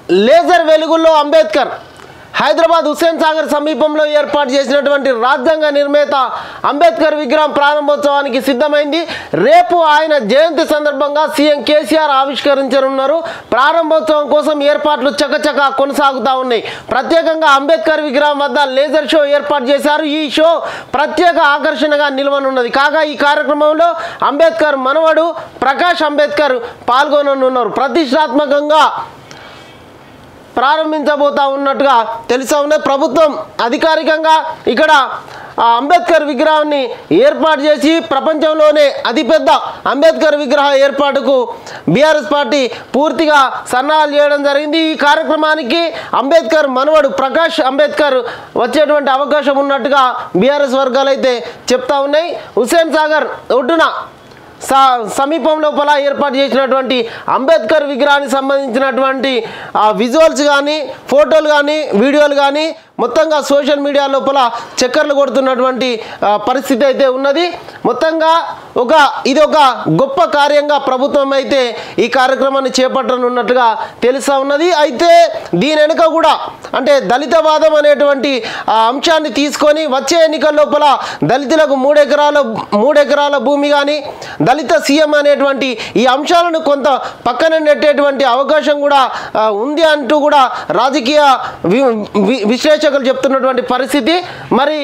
laser వెలుగుల్లో అంబేద్కర్ హైదరాబాద్ హుస్సేన్ సాగర్ సమీపంలో ఏర్పాటు చేసినటువంటి రాజ్యాంగ నిర్మేత అంబేద్కర్ విగ్రహం ప్రారంభోత్సవానికి సిద్ధమైంది రేపు ఆయన జయంతి సందర్భంగా సీఎం కేసీఆర్ ఆవిష్కరించనున్నారు ప్రారంభోత్సవం కోసం ఏర్పాట్లు చకచక కొనసాగుతూ ఉన్నాయి ప్రత్యేకంగా అంబేద్కర్ విగ్రహం వద్ద లేజర్ షో ఏర్పాటు చేశారు ఈ షో ప్రత్యేక ఆకర్షణగా నిలవనున్నది కాగా ఈ కార్యక్రమంలో అంబేద్కర్ మనవడు ప్రకాష్ అంబేద్కర్ పాల్గొననున్నారు ప్రతిష్టాత్మకంగా ప్రారంభించబోతా ఉన్నట్టుగా తెలుసా ఉన్నది ప్రభుత్వం అధికారికంగా ఇక్కడ ఆ అంబేద్కర్ విగ్రహాన్ని ఏర్పాటు చేసి ప్రపంచంలోనే అతిపెద్ద అంబేద్కర్ విగ్రహ ఏర్పాటుకు బీఆర్ఎస్ పార్టీ పూర్తిగా సన్నాహాలు చేయడం జరిగింది ఈ కార్యక్రమానికి అంబేద్కర్ మనవడు ప్రకాష్ అంబేద్కర్ వచ్చేటువంటి అవకాశం ఉన్నట్టుగా బీఆర్ఎస్ వర్గాలు అయితే చెప్తా ఉన్నాయి హుస్సేన్ సాగర్ ఒడ్డున స సమీపం లోపల ఏర్పాటు చేసినటువంటి అంబేద్కర్ విగ్రహానికి సంబంధించినటువంటి ఆ విజువల్స్ కానీ ఫోటోలు కానీ వీడియోలు కానీ మొత్తంగా సోషల్ మీడియా లోపల చక్కర్లు కొడుతున్నటువంటి ఆ, పరిస్థితి అయితే ఉన్నది మొత్తంగా ఒక ఇది ఒక గొప్ప కార్యంగా ప్రభుత్వం అయితే ఈ కార్యక్రమాన్ని చేపట్టనున్నట్టుగా తెలుస్తూ ఉన్నది అయితే దీని వెనుక కూడా అంటే దళితవాదం అనేటువంటి ఆ అంశాన్ని తీసుకొని వచ్చే ఎన్నికల లోపల దళితులకు మూడు ఎకరాల మూడు ఎకరాల భూమి కానీ దళిత సీఎం అనేటువంటి ఈ అంశాలను కొంత పక్కన నెట్టేటువంటి అవకాశం కూడా ఆ, ఉంది అంటూ కూడా రాజకీయ వి- వి- విశ్లేషకులు చెప్తున్నటువంటి పరిస్థితి మరి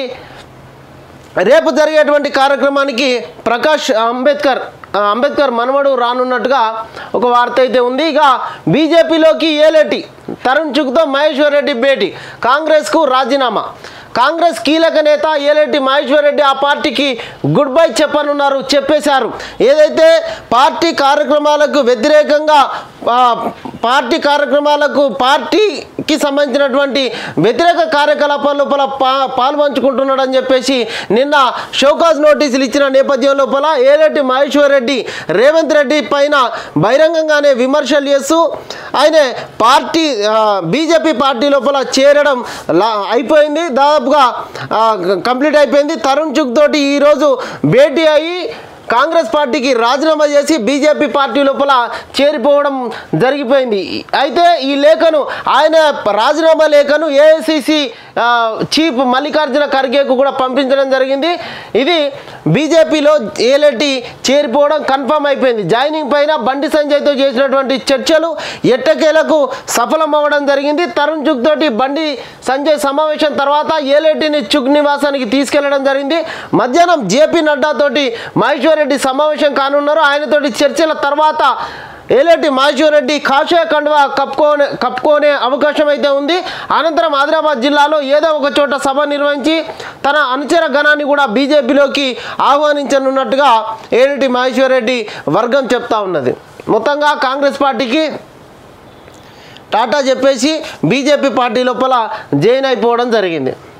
రేపు జరిగేటువంటి కార్యక్రమానికి ప్రకాష్ అంబేద్కర్ ఆ, అంబేద్కర్ మనవడు రానున్నట్టుగా ఒక వార్త అయితే ఉంది ఇక బీజేపీలోకి ఏలేటి తరుణ్ చుక్తో మహేశ్వర్ రెడ్డి భేటీ కాంగ్రెస్కు రాజీనామా కాంగ్రెస్ కీలక నేత ఏలేటి మహేశ్వర్ రెడ్డి ఆ పార్టీకి గుడ్ బై చెప్పనున్నారు చెప్పేశారు ఏదైతే పార్టీ కార్యక్రమాలకు వ్యతిరేకంగా ఆ, పార్టీ కార్యక్రమాలకు పార్టీకి సంబంధించినటువంటి వ్యతిరేక కార్యకలాపాల లోపల పా పాల్పంచుకుంటున్నాడని చెప్పేసి నిన్న షోకాజ్ నోటీసులు ఇచ్చిన నేపథ్యం లోపల ఏలేటి మహేశ్వర్ రెడ్డి రేవంత్ రెడ్డి పైన బహిరంగంగానే విమర్శలు చేస్తూ ఆయన పార్టీ బీజేపీ పార్టీ లోపల చేరడం లా- అయిపోయింది దాదాపుగా ఆ, కంప్లీట్ అయిపోయింది తరుణ్ చుక్ తోటి ఈరోజు భేటీ అయ్యి కాంగ్రెస్ పార్టీకి రాజీనామా చేసి బీజేపీ పార్టీ లోపల చేరిపోవడం జరిగిపోయింది అయితే ఈ లేఖను ఆయన రాజీనామా లేఖను ఏఐసిసి చీఫ్ మల్లికార్జున ఖర్గేకు కూడా పంపించడం జరిగింది ఇది బీజేపీలో ఏలెట్టి చేరిపోవడం కన్ఫర్మ్ అయిపోయింది జాయినింగ్ పైన బండి సంజయ్తో చేసినటువంటి చర్చలు ఎట్టకేలకు సఫలం అవ్వడం జరిగింది తరుణ్ చుక్ తోటి బండి సంజయ్ సమావేశం తర్వాత ఏలేటిని చుక్ నివాసానికి తీసుకెళ్లడం జరిగింది మధ్యాహ్నం జేపీ నడ్డా తోటి మహేశ్వర్ రెడ్డి సమావేశం కానున్నారు ఆయనతోటి చర్చల తర్వాత ఏలేటి మహేశ్వర్ రెడ్డి కాషాయ కండువా కప్పుకోనే కప్పుకోనే అవకాశం అయితే ఉంది అనంతరం ఆదిలాబాద్ జిల్లాలో ఏదో ఒక చోట సభ నిర్వహించి తన అనుచర గణాన్ని కూడా బీజేపీలోకి ఆహ్వానించనున్నట్టుగా ఏలేటి మహేశ్వర్ రెడ్డి వర్గం చెప్తా ఉన్నది మొత్తంగా కాంగ్రెస్ పార్టీకి టాటా చెప్పేసి బీజేపీ పార్టీ లోపల జైన్ అయిపోవడం జరిగింది